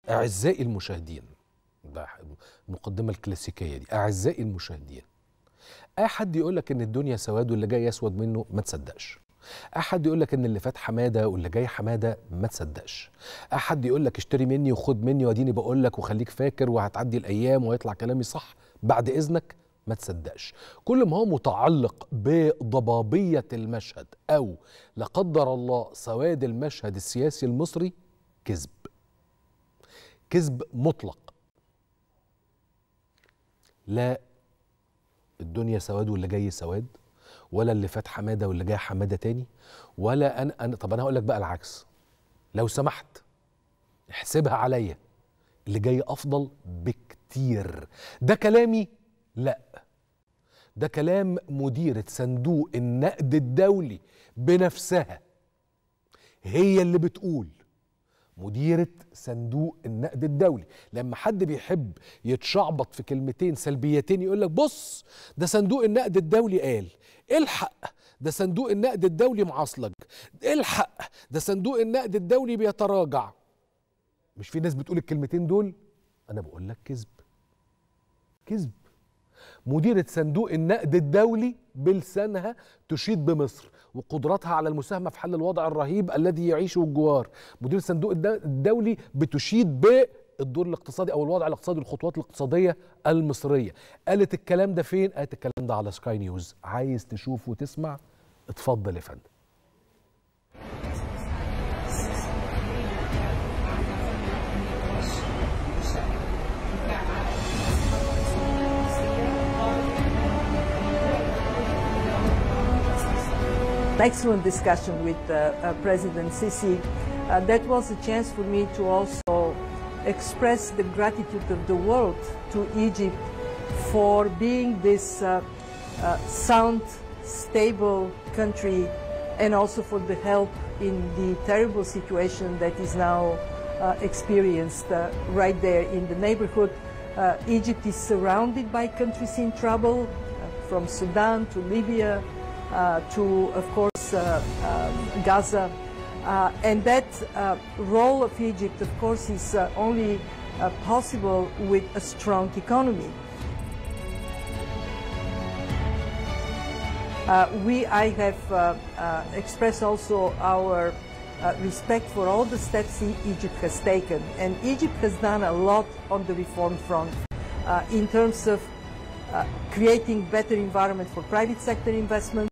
أعزائي المشاهدين ده المقدمة الكلاسيكية دي أعزائي المشاهدين أي حد يقول لك إن الدنيا سواد واللي جاي أسود منه ما تصدقش أحد يقول لك إن اللي فات حمادة واللي جاي حمادة ما تصدقش أحد يقول لك اشتري مني وخد مني واديني بقول لك وخليك فاكر وهتعدي الأيام ويطلع كلامي صح بعد إذنك ما تصدقش كل ما هو متعلق بضبابية المشهد أو لا قدر الله سواد المشهد السياسي المصري كذب كذب مطلق لا الدنيا سواد واللي جاي سواد ولا اللي فات حماده واللي جاي حماده تاني ولا انا انا طب انا هقول لك بقى العكس لو سمحت احسبها عليا اللي جاي افضل بكتير ده كلامي لا ده كلام مديرة صندوق النقد الدولي بنفسها هي اللي بتقول مديرة صندوق النقد الدولي لما حد بيحب يتشعبط في كلمتين سلبيتين يقول لك بص ده صندوق النقد الدولي قال الحق ده صندوق النقد الدولي معصلج الحق ده صندوق النقد الدولي بيتراجع مش في ناس بتقول الكلمتين دول انا بقول لك كذب كذب مديرة صندوق النقد الدولي بلسانها تشيد بمصر وقدرتها على المساهمة في حل الوضع الرهيب الذي يعيشه الجوار مدير الصندوق الدولي بتشيد بالدور الاقتصادي أو الوضع الاقتصادي والخطوات الاقتصادية المصرية قالت الكلام ده فين؟ قالت الكلام ده على سكاي نيوز عايز تشوف وتسمع اتفضل يا فندم excellent discussion with uh, uh, President Sisi. Uh, that was a chance for me to also express the gratitude of the world to Egypt for being this uh, uh, sound, stable country and also for the help in the terrible situation that is now uh, experienced right there in the neighborhood. Egypt is surrounded by countries in trouble, from Sudan to Libya, uh, to, of course, uh, um, Gaza. Uh, and that role of Egypt, of course, is only possible with a strong economy. we, I have expressed also our respect for all the steps Egypt has taken. And Egypt has done a lot on the reform front in terms of uh, creating better environment for private sector investment,